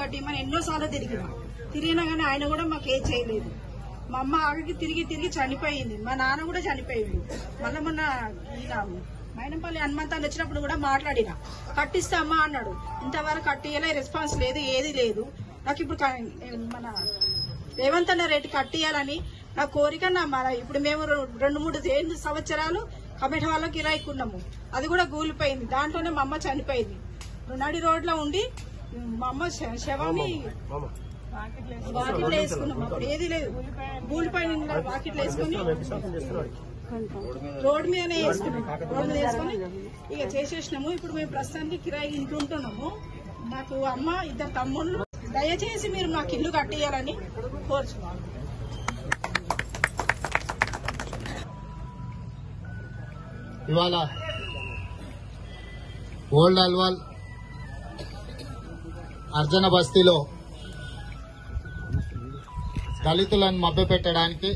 కట్టిమని ఎన్నోసార్లు తిరిగిన తిరిగినా కానీ ఆయన కూడా మాకు ఏం చేయలేదు మా అమ్మ ఆవిడకి తిరిగి తిరిగి చనిపోయింది మా నాన్న కూడా చనిపోయింది మళ్ళీ మొన్న ఈయన మైనంపల్లి హనుమంతాన్ని వచ్చినప్పుడు కూడా మాట్లాడిన కట్టిస్తే అమ్మ అన్నాడు ఇంతవరకు కట్టియలే రెస్పాన్స్ లేదు ఏది లేదు నాకు ఇప్పుడు క- మన రేవంత్ అన్న రేటు కట్టియాలని నా కోరిక నా మన ఇప్పుడు మేము రె- రెండు మూడు ఏళ్ళు సంవత్సరాలు కమిటీ వాళ్ళకి కిరాయికున్నాము అది కూడా కూలిపోయింది దాంట్లోనే మా అమ్మ చనిపోయింది నడి రోడ్లో ఉండి మా అమ్మ శ- శవాన్ని వాకిట్లో వేసుకున్నాం అప్పుడు ఏది లేదు కూలిపోయిన వాకిట్లో వేసుకుని రోడ్డు మీదనే వేసుకున్నాం రోడ్డు మీద వేసుకుని ఇక చేసేసినాము ఇప్పుడు మేము ప్రస్తుతానికి కిరాయి ఇంట్లో ఉంటున్నాము నాకు అమ్మ ఇద్దరు తమ్ముళ్ళు దయచేసి మీరు మాకు ఇల్లు కట్టియాలని కోరుచున్నాను ఇవాళ ఓల్డ్ అల్వాల్ అర్జన బస్తీలో దళితులను మభ్యపెట్టడానికి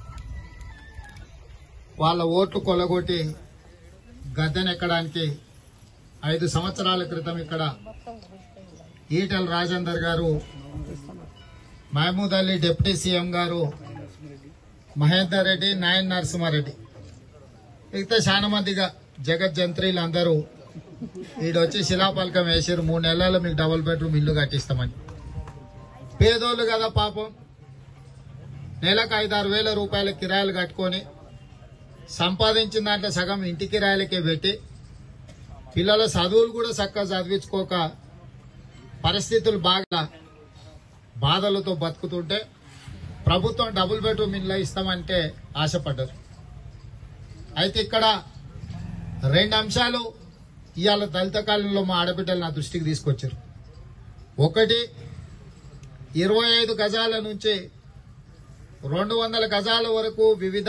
వాళ్ళ ఓట్లు కొలగొట్టి గద్దెనెక్కడానికి ఐదు సంవత్సరాల క్రితం ఇక్కడ ఈటెల రాజేందర్ గారు మహమూద్ అలీ డిప్యూటీ సీఎం గారు మహేందర్ రెడ్డి నాయన్ నరసింహారెడ్డి మిగతా చాలా మందిగా జగత్ జంత్రీలు అందరూ ఈడొచ్చి శిలాపలకం వేసారు మూడు నెలల్లో మీకు డబుల్ బెడ్రూమ్ ఇల్లు కట్టిస్తామని పేదోళ్ళు కదా పాపం నెలకు ఐదారు వేల రూపాయల కిరాయిలు కట్టుకొని సంపాదించిన దాంట్లో సగం ఇంటి కిరాయిలకే పెట్టి పిల్లల చదువులు కూడా చక్కగా చదివించుకోక పరిస్థితులు బాగా బాధలతో బతుకుతుంటే ప్రభుత్వం డబుల్ బెడ్రూమ్ ఇల్లు ఇస్తామంటే ఆశపడ్డారు అయితే ఇక్కడ రెండు అంశాలు ఇవాళ దళిత కాలంలో మా ఆడబిడ్డలు నా దృష్టికి తీసుకొచ్చారు ఒకటి ఇరవై ఐదు గజాల నుంచి రెండు వందల గజాల వరకు వివిధ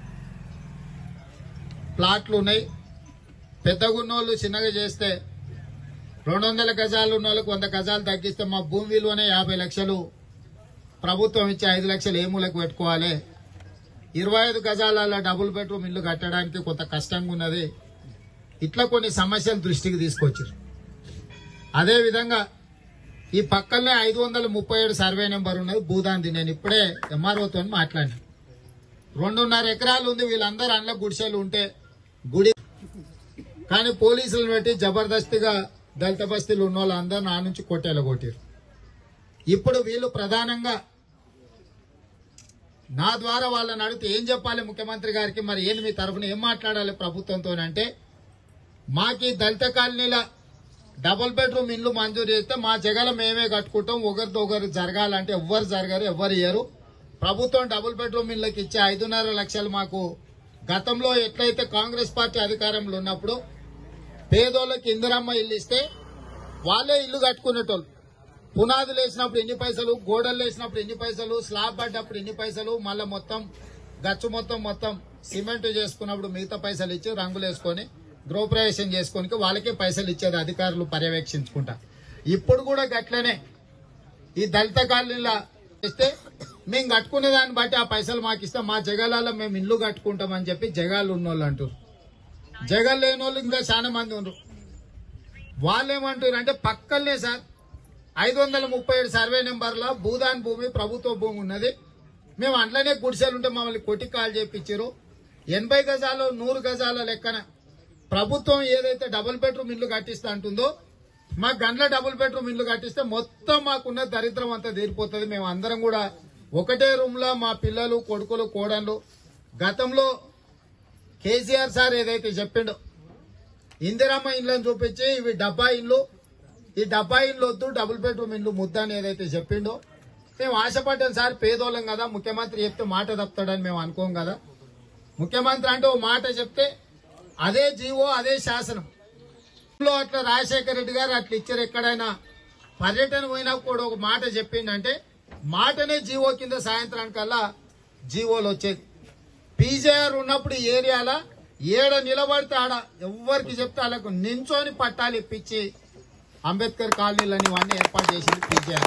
ప్లాట్లు ఉన్నాయి పెద్దగున్నోళ్ళు చిన్నగా చేస్తే రెండు వందల గజాలు ఉన్న వాళ్ళకి వంద గజాలు తగ్గిస్తే మా భూమి విలువనే యాభై లక్షలు ప్రభుత్వం ఇచ్చి ఐదు లక్షలు ఏ మూలకు పెట్టుకోవాలి ఇరవై ఐదు గజాల డబుల్ బెడ్రూమ్ ఇల్లు కట్టడానికి కొంత కష్టంగా ఉన్నది ఇట్లా కొన్ని సమస్యలు దృష్టికి తీసుకొచ్చారు అదే విధంగా ఈ పక్కనే ఐదు వందల ముప్పై ఏడు సర్వే నెంబర్ ఉన్నది భూదాంది నేను ఇప్పుడే ఎంఆర్ఓతో మాట్లాడినా రెండున్నర ఎకరాలు ఉంది వీళ్ళందరూ అందులో గుడిసెలు ఉంటే గుడి కానీ పోలీసులను పెట్టి జబర్దస్తిగా దళిత బస్తీలు ఉన్న వాళ్ళందరూ నా నుంచి కొట్టేలా కొట్టారు ఇప్పుడు వీళ్ళు ప్రధానంగా నా ద్వారా వాళ్ళని అడిగితే ఏం చెప్పాలి ముఖ్యమంత్రి గారికి మరి ఏంది మీ తరఫున ఏం మాట్లాడాలి ప్రభుత్వంతో అంటే మాకి దళిత కాలనీల డబుల్ బెడ్రూమ్ ఇల్లు మంజూరు చేస్తే మా జగల మేమే కట్టుకుంటాం ఒకరితో ఒకరు జరగాలంటే ఎవ్వరు జరగరు ఎవ్వరు ఇయ్యరు ప్రభుత్వం డబుల్ బెడ్రూమ్ ఇళ్ళకి ఇచ్చే ఐదున్నర లక్షలు మాకు గతంలో ఎట్లయితే కాంగ్రెస్ పార్టీ అధికారంలో ఉన్నప్పుడు పేదోళ్ళకి ఇందిరమ్మ ఇల్లు ఇస్తే వాళ్ళే ఇల్లు కట్టుకునేటోళ్ళు పునాదులు వేసినప్పుడు ఎన్ని పైసలు గోడలు వేసినప్పుడు ఎన్ని పైసలు స్లాబ్ పడ్డప్పుడు ఎన్ని పైసలు మళ్ళీ మొత్తం గచ్చు మొత్తం మొత్తం సిమెంట్ చేసుకున్నప్పుడు మిగతా పైసలు ఇచ్చి రంగులు వేసుకొని గృహప్రవేశం చేసుకొని వాళ్ళకే పైసలు ఇచ్చేది అధికారులు పర్యవేక్షించుకుంటా ఇప్పుడు కూడా గట్లనే ఈ దళిత కాలనీలా ఇస్తే మేము కట్టుకునే దాన్ని బట్టి ఆ పైసలు మాకు ఇస్తే మా జగాలలో మేము ఇల్లు కట్టుకుంటామని చెప్పి జగాలు ఉన్నోళ్ళు అంటారు జగన్ లేని వాళ్ళు ఇంకా చాలా మంది ఉన్నారు వాళ్ళు ఏమంటారు అంటే పక్కనే సార్ ఐదు వందల ముప్పై ఏడు సర్వే నెంబర్లో భూదాన్ భూమి ప్రభుత్వ భూమి ఉన్నది మేము అంట్లోనే గుడిసెలు ఉంటే మమ్మల్ని కొట్టి కాల్ చేపించారు ఎనభై గజాలు నూరు గజాల లెక్కన ప్రభుత్వం ఏదైతే డబుల్ బెడ్రూమ్ ఇల్లు కట్టిస్తా అంటుందో మా గండ్ల డబుల్ బెడ్రూమ్ ఇల్లు కట్టిస్తే మొత్తం మాకున్న దరిద్రం అంతా తీరిపోతుంది మేము అందరం కూడా ఒకటే రూమ్ లో మా పిల్లలు కొడుకులు కోడళ్ళు గతంలో కేసీఆర్ సార్ ఏదైతే చెప్పిండో ఇందిరమ్మ ఇళ్ళని చూపించి ఇవి డబ్బా ఇల్లు ఈ డబ్బా ఇల్లు వద్దు డబుల్ బెడ్రూమ్ ఇల్లు ముద్ద అని ఏదైతే చెప్పిండో మేము ఆశపడ్డాం సార్ పేదోళ్ళం కదా ముఖ్యమంత్రి చెప్తే మాట తప్పుతాడని మేము అనుకోం కదా ముఖ్యమంత్రి అంటే ఓ మాట చెప్తే అదే జీవో అదే శాసనం లో అట్లా రాజశేఖర రెడ్డి గారు అట్లా ఇచ్చారు ఎక్కడైనా పర్యటన పోయినా కూడా ఒక మాట చెప్పిండంటే మాటనే జీవో కింద సాయంత్రానికల్లా జీవోలు వచ్చేది పీజేఆర్ ఉన్నప్పుడు ఈ ఏరియాలో ఏడ నిలబడితే ఆడ ఎవ్వరికి చెప్తే వాళ్ళకు నించోని పట్టాలు ఇప్పించి అంబేద్కర్ కాలనీలని ఇవన్నీ ఏర్పాటు చేసింది పీజేఆర్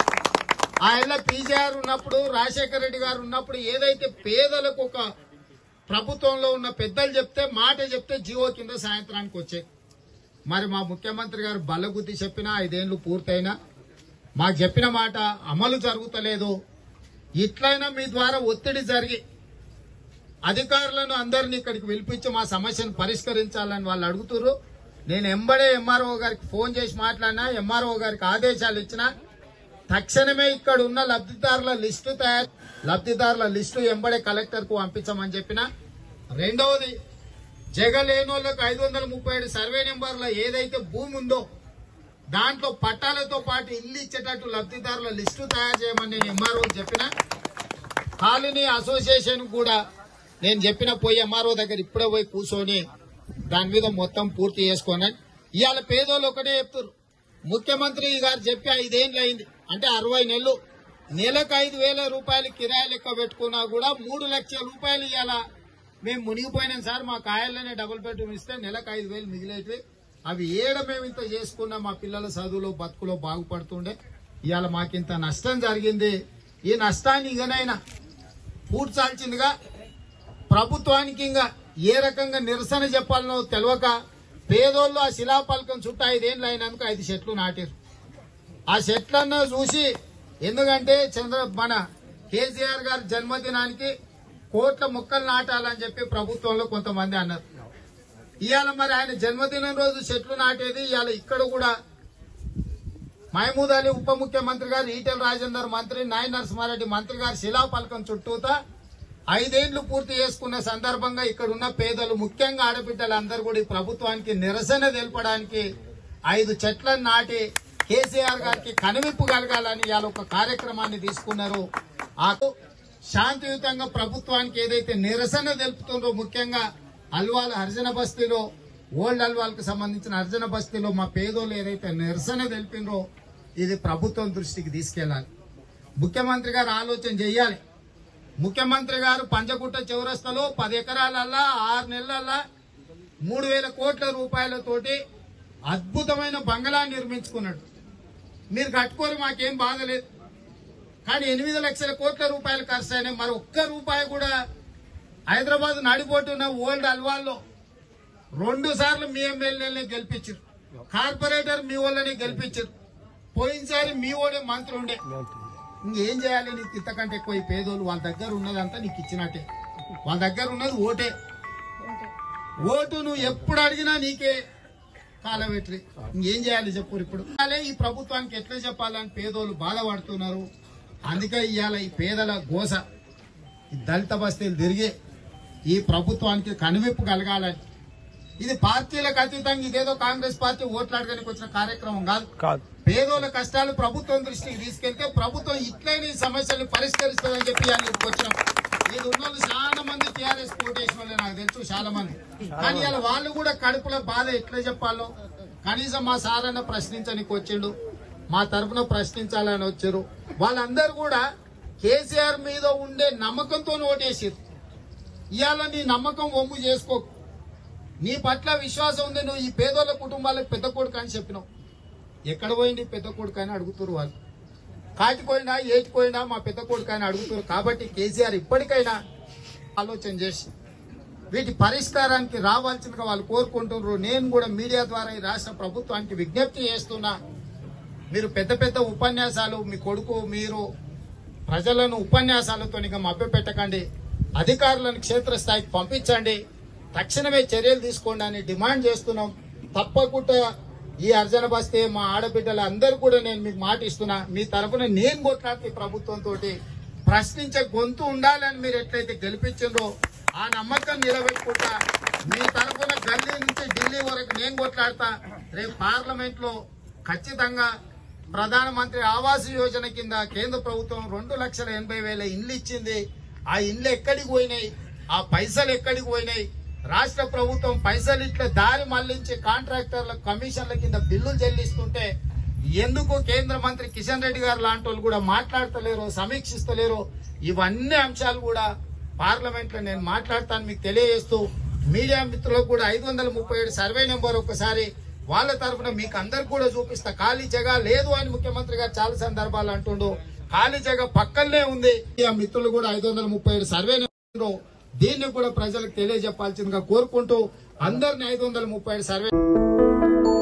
ఆయన పీజేఆర్ ఉన్నప్పుడు రాజశేఖర రెడ్డి గారు ఉన్నప్పుడు ఏదైతే పేదలకు ఒక ప్రభుత్వంలో ఉన్న పెద్దలు చెప్తే మాట చెప్తే జీవో కింద సాయంత్రానికి వచ్చాయి మరి మా ముఖ్యమంత్రి గారు బల్లగుద్ది చెప్పినా ఐదేళ్లు పూర్తయినా మాకు చెప్పిన మాట అమలు జరుగుతలేదు ఇట్లయినా మీ ద్వారా ఒత్తిడి జరిగి అధికారులను అందరినీ ఇక్కడికి పిలిపించి మా సమస్యను పరిష్కరించాలని వాళ్ళు అడుగుతున్నారు నేను ఎంబడే ఎంఆర్ఓ గారికి ఫోన్ చేసి మాట్లాడినా ఎంఆర్ఓ గారికి ఆదేశాలు ఇచ్చిన తక్షణమే ఇక్కడ ఉన్న లబ్ధిదారుల లిస్టు తయారు లబ్ధిదారుల లిస్టు ఎంబడే కలెక్టర్ కు పంపించమని చెప్పిన రెండవది జగలేనోళ్లకు ఐదు వందల ముప్పై ఏడు సర్వే నెంబర్ల ఏదైతే భూమి ఉందో దాంట్లో పట్టాలతో పాటు ఇల్లు ఇచ్చేటట్టు లబ్ధిదారుల లిస్టు తయారు చేయమని నేను ఎంఆర్ఓ చెప్పిన కాలనీ అసోసియేషన్ కూడా నేను చెప్పిన పోయి ఎంఆర్ఓ దగ్గర ఇప్పుడే పోయి కూర్చొని దాని మీద మొత్తం పూర్తి చేసుకొని ఇవాళ పేదోళ్ళు ఒకటే చెప్తారు ముఖ్యమంత్రి గారు చెప్పి ఐదేళ్ళు అయింది అంటే అరవై నెలలు నెలకు ఐదు వేల రూపాయలు కిరాయి లెక్క పెట్టుకున్నా కూడా మూడు లక్షల రూపాయలు ఇవాళ మేము మునిగిపోయినాం సార్ మా కాయల్లోనే డబుల్ బెడ్రూమ్ ఇస్తే నెలకు ఐదు వేలు మిగిలేటివి అవి ఏడ మేము ఇంత చేసుకున్నా మా పిల్లల చదువులో బతుకులో బాగుపడుతుండే ఇవాళ మాకింత నష్టం జరిగింది ఈ నష్టాన్ని ఇకనైనా పూడ్చాల్సిందిగా ప్రభుత్వానికి ఇంకా ఏ రకంగా నిరసన చెప్పాలనో తెలియక పేదోళ్ళు ఆ శిలాపలకం చుట్టూ ఐదేళ్ళు అయినందుకు ఐదు చెట్లు నాటారు ఆ చెట్లన్నా చూసి ఎందుకంటే చంద్ర మన కేసీఆర్ గారి జన్మదినానికి కోట్ల మొక్కలు నాటాలని చెప్పి ప్రభుత్వంలో కొంతమంది అన్నారు ఇవాళ మరి ఆయన జన్మదినం రోజు చెట్లు నాటేది ఇవాళ ఇక్కడ కూడా మహమూద్ అలీ ఉప ముఖ్యమంత్రి గారు ఈటెల రాజేందర్ మంత్రి నాయ నరసింహారెడ్డి మంత్రి గారు శిలాఫలకం చుట్టూతా ఐదేళ్లు పూర్తి చేసుకున్న సందర్భంగా ఇక్కడ ఉన్న పేదలు ముఖ్యంగా ఆడబిడ్డలు అందరూ కూడా ఈ ప్రభుత్వానికి నిరసన తెలపడానికి ఐదు చెట్లను నాటి కేసీఆర్ గారికి కనువిప్పు కలగాలని ఇవాళ ఒక కార్యక్రమాన్ని తీసుకున్నారు ఆ శాంతియుతంగా ప్రభుత్వానికి ఏదైతే నిరసన తెలుపుతుందో ముఖ్యంగా అల్వాల్ హర్జన బస్తీలో ఓల్డ్ అల్వాల్కి సంబంధించిన హర్జన బస్తీలో మా పేదోళ్ళు ఏదైతే నిరసన తెలిపినరో ఇది ప్రభుత్వం దృష్టికి తీసుకెళ్లాలి ముఖ్యమంత్రి గారు ఆలోచన చేయాలి ముఖ్యమంత్రి గారు పంచగుట్ట చౌరస్తలో పది ఎకరాలల్లా ఆరు నెలలల్లా మూడు వేల కోట్ల రూపాయలతోటి అద్భుతమైన బంగళా నిర్మించుకున్నాడు మీరు కట్టుకోరు మాకేం బాధ లేదు కానీ ఎనిమిది లక్షల కోట్ల రూపాయలు ఖర్చు అయినాయి మరి ఒక్క రూపాయి కూడా హైదరాబాద్ నడిపోతున్న ఓల్డ్ అల్వాల్లో రెండు సార్లు మీ ఎమ్మెల్యేలని గెలిపించారు కార్పొరేటర్ మీ వాళ్ళని గెలిపించారు పోయినసారి మీ ఓడే మంత్రి ఉండే ఇంకేం చేయాలి నీకు ఇంతకంటే ఎక్కువ ఈ పేదోళ్ళు వాళ్ళ దగ్గర ఉన్నదంతా నీకు ఇచ్చినట్టే వాళ్ళ దగ్గర ఉన్నది ఓటే ఓటు నువ్వు ఎప్పుడు అడిగినా నీకే కాలబెట్టి ఇంకేం చేయాలి చెప్పు ఇప్పుడు అలాగే ఈ ప్రభుత్వానికి ఎట్లా చెప్పాలని పేదోళ్ళు బాధపడుతున్నారు అందుకే ఇవాళ ఈ పేదల గోస ఈ దళిత బస్తీలు తిరిగి ఈ ప్రభుత్వానికి కనువిప్పు కలగాలని ఇది పార్టీలకు అతీతంగా ఇదేదో కాంగ్రెస్ పార్టీ ఓట్లాడడానికి వచ్చిన కార్యక్రమం కాదు కాదు పేదోళ్ళ కష్టాలు ప్రభుత్వం దృష్టికి తీసుకెళ్తే ప్రభుత్వం ఇట్లనే ఈ సమస్యల్ని పరిష్కరిస్తుందని చెప్పి ఇవాళ ఇక్కడికి వచ్చినాం ఇది ఉన్న వాళ్ళు చాలా మంది టీఆర్ఎస్ కోటేసిన వాళ్ళే నాకు తెలుసు చాలా మంది కానీ ఇవాళ వాళ్ళు కూడా కడుపులో బాధ ఎట్లా చెప్పాలో కనీసం మా సారన్న ప్రశ్నించడానికి వచ్చిండు మా తరఫున ప్రశ్నించాలని వచ్చారు వాళ్ళందరూ కూడా కేసీఆర్ మీద ఉండే నమ్మకంతో ఓటేసారు ఇవాళ నీ నమ్మకం ఒమ్ము చేసుకో నీ పట్ల విశ్వాసం ఉంది నువ్వు ఈ పేదోళ్ళ కుటుంబాలకు పెద్ద కొడుకు అని చెప్పినావు ఎక్కడ పోయింది పెద్ద కొడుకు అని అడుగుతున్నారు వాళ్ళు కాటిపోయినా ఏటిపోయినా మా పెద్ద కొడుకు అని అడుగుతున్నారు కాబట్టి కేసీఆర్ ఇప్పటికైనా ఆలోచన చేసి వీటి పరిష్కారానికి రావాల్సిందిగా వాళ్ళు కోరుకుంటున్నారు నేను కూడా మీడియా ద్వారా ఈ రాష్ట్ర ప్రభుత్వానికి విజ్ఞప్తి చేస్తున్నా మీరు పెద్ద పెద్ద ఉపన్యాసాలు మీ కొడుకు మీరు ప్రజలను ఉపన్యాసాలతో ఇక మభ్యపెట్టకండి అధికారులను క్షేత్రస్థాయికి పంపించండి తక్షణమే చర్యలు తీసుకోండి అని డిమాండ్ చేస్తున్నాం తప్పకుండా ఈ అర్జన బస్తే మా ఆడబిడ్డలు అందరూ కూడా నేను మీకు మాట ఇస్తున్నా మీ తరఫున నేను కొట్లాడితే ప్రభుత్వంతో ప్రశ్నించే గొంతు ఉండాలని మీరు ఎట్లయితే గెలిపించిండ్రో ఆ నమ్మకం నిలబెట్టుకుంటా మీ తరఫున గల్లీ నుంచి ఢిల్లీ వరకు నేను కొట్లాడతా రేపు పార్లమెంట్ లో ఖచ్చితంగా ప్రధానమంత్రి ఆవాస్ యోజన కింద కేంద్ర ప్రభుత్వం రెండు లక్షల ఎనభై వేల ఇండ్లు ఇచ్చింది ఆ ఇండ్లు ఎక్కడికి పోయినాయి ఆ పైసలు ఎక్కడికి పోయినాయి రాష్ట్ర ప్రభుత్వం పైసలు ఇట్లా దారి మళ్లించి కాంట్రాక్టర్ల కమిషన్ల కింద బిల్లులు చెల్లిస్తుంటే ఎందుకు కేంద్ర మంత్రి కిషన్ రెడ్డి గారు లాంటి వాళ్ళు కూడా మాట్లాడతలేరు సమీక్షిస్తలేరు ఇవన్నీ అంశాలు కూడా పార్లమెంట్ లో నేను మాట్లాడతాను మీకు తెలియజేస్తూ మీడియా మిత్రులకు కూడా ఐదు వందల ముప్పై ఏడు సర్వే నెంబర్ ఒకసారి వాళ్ళ తరఫున మీకు అందరికి కూడా చూపిస్తా ఖాళీ జగ లేదు అని ముఖ్యమంత్రి గారు చాలా సందర్భాలు అంటుండు ఖాళీ జగ పక్కనే ఉంది ఆ మిత్రులు కూడా ఐదు వందల ముప్పై ఏడు సర్వే నెంబర్ దీన్ని కూడా ప్రజలకు తెలియజెప్పాల్సిందిగా కోరుకుంటూ అందరిని ఐదు వందల ముప్పై ఏడు సర్వే